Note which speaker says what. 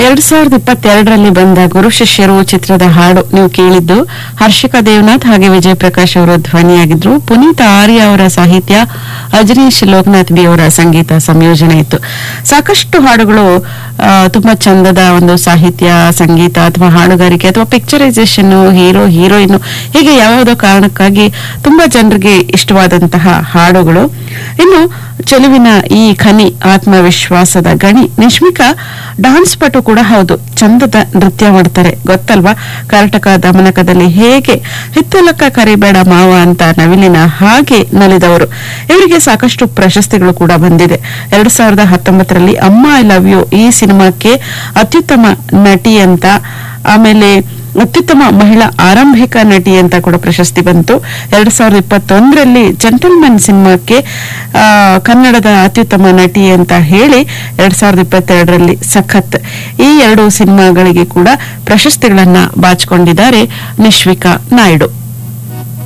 Speaker 1: ಎರಡ್ ಸಾವಿರದ ಇಪ್ಪತ್ತೆರಡರಲ್ಲಿ ಬಂದ ಗುರು ಶಿಷ್ಯರು ಚಿತ್ರದ ಹಾಡು ನೀವು ಕೇಳಿದ್ದು ಹರ್ಷಿಕಾ ದೇವನಾಥ್ ಹಾಗೆ ವಿಜಯ್ ಪ್ರಕಾಶ್ ಅವರು ಧ್ವನಿಯಾಗಿದ್ರು ಪುನೀತ್ ಆರ್ಯ ಅವರ ಸಾಹಿತ್ಯ ಅಜನೀಶ್ ಲೋಕನಾಥ್ ಬಿ ಅವರ ಸಂಗೀತ ಸಂಯೋಜನೆ ಇತ್ತು ಸಾಕಷ್ಟು ಹಾಡುಗಳು ಆ, ತುಂಬಾ ಚಂದದ ಒಂದು ಸಾಹಿತ್ಯ ಸಂಗೀತ ಅಥವಾ ಹಾಡುಗಾರಿಕೆ ಅಥವಾ ಪಿಕ್ಚರೈಸೇಷನ್ ಹೀರೋ ಹೀರೋಯಿನ್ ಹೀಗೆ ಯಾವುದೋ ಕಾರಣಕ್ಕಾಗಿ ತುಂಬಾ ಜನರಿಗೆ ಇಷ್ಟವಾದಂತಹ ಹಾಡುಗಳು ಇನ್ನು ಚೆಲುವಿನ ಈ ಖನಿ ಆತ್ಮವಿಶ್ವಾಸದ ಗಣಿ ನಿಶ್ಮಿಕಾ ಡಾನ್ಸ್ ಪಟು ಕೂಡ ಹೌದು ಚಂದದ ನೃತ್ಯ ಮಾಡ್ತಾರೆ ಗೊತ್ತಲ್ವಾ ಕರ್ನಾಟಕ ದಮನಕದಲ್ಲಿ ಹೇಗೆ ಹಿತ್ತಲಕ್ಕ ಕರಿಬೇಡ ಮಾವ ಅಂತ ನವಿಲಿನ ಹಾಗೆ ನಲಿದವರು ಇವರಿಗೆ ಸಾಕಷ್ಟು ಪ್ರಶಸ್ತಿಗಳು ಕೂಡ ಬಂದಿದೆ ಎರಡ್ ಸಾವಿರದ ಹತ್ತೊಂಬತ್ತರಲ್ಲಿ ಅಮ್ಮ ಐ ಲವ್ ಯು ಈ ಸಿನಿಮಾಕ್ಕೆ ಅತ್ಯುತ್ತಮ ನಟಿ ಅಂತ ಆಮೇಲೆ ಅತ್ಯುತ್ತಮ ಮಹಿಳಾ ಆರಂಭಿಕ ನಟಿ ಅಂತ ಕೂಡ ಪ್ರಶಸ್ತಿ ಬಂತು ಎರಡ್ ಸಾವಿರದ ಇಪ್ಪತ್ತೊಂದರಲ್ಲಿ ಜೆಂಟಲ್ಮನ್ ಸಿನಿಮಾಕ್ಕೆ ಆ, ಕನ್ನಡದ ಅತ್ಯುತ್ತಮ ನಟಿ ಅಂತ ಹೇಳಿ ಎರಡ್ ಸಾವಿರದ ಇಪ್ಪತ್ತೆರಡರಲ್ಲಿ ಸಖತ್ ಈ ಎರಡು ಸಿನಿಮಾಗಳಿಗೆ ಕೂಡ ಪ್ರಶಸ್ತಿಗಳನ್ನ ಬಾಚಿಕೊಂಡಿದ್ದಾರೆ ನಿಶ್ವಿಕಾ ನಾಯ್ಡು